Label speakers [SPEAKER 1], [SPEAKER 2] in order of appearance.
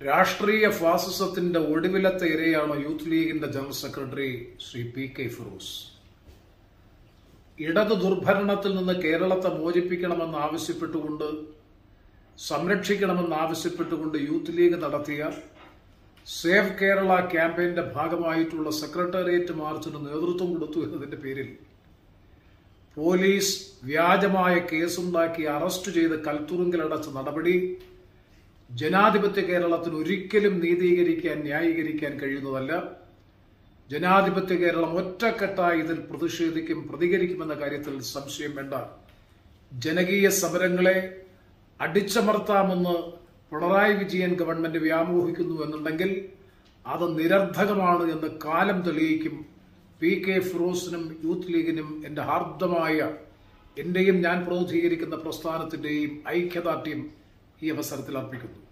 [SPEAKER 1] രാഷ്ട്രീയ ഫാസിസത്തിന്റെ ഒടുവിലത്തെ ഇരയാണ് യൂത്ത് ലീഗിന്റെ general secretary Shri P K Firoz ഇടതു ദുർഭരണത്തിൽ നിന്ന് കേരളത്തെ മോചിപ്പിക്കണമെന്ന് ആവശ്യപ്പെട്ടുകൊണ്ട് സംരക്ഷിക്കണമെന്ന് ആവശ്യപ്പെട്ടുകൊണ്ട് യൂത്ത് ലീഗ് നടത്തിയ സേവ് കേരള ക്യാമ്പയിന്റെ ഭാഗമായിട്ടുള്ള സെക്രട്ടേറിയറ്റ് മാർച്ചിന് നേതൃത്വം കൊടുത്തു എന്നതിന്റെ പേരിൽ പോലീസ് വ്യാജമായ കേസുണ്ടാക്കി അറസ്റ്റ് ചെയ്ത് കൽത്തുറുങ്കിലടച്ച നടപടി ജനാധിപത്യ കേരളത്തിന് ഒരിക്കലും നീതീകരിക്കാൻ ന്യായീകരിക്കാൻ കഴിയുന്നതല്ല ജനാധിപത്യ കേരളം ഒറ്റക്കെട്ടായി ഇതിൽ പ്രതിഷേധിക്കും പ്രതികരിക്കുമെന്ന കാര്യത്തിൽ സംശയം വേണ്ട ജനകീയ സമരങ്ങളെ അടിച്ചമർത്താമെന്ന് പിണറായി വിജയൻ ഗവൺമെന്റ് വ്യാമോഹിക്കുന്നു എന്നുണ്ടെങ്കിൽ അത് നിരർദ്ധകമാണ് എന്ന് കാലം തെളിയിക്കും പി കെ ഫിറോസിനും യൂത്ത് ലീഗിനും എന്റെ ഹാർദമായ എന്റെയും ഞാൻ പ്രതിനിധീകരിക്കുന്ന പ്രസ്ഥാനത്തിന്റെയും ഐക്യദാർഢ്യം ഈ അവസരത്തിൽ അർപ്പിക്കുന്നു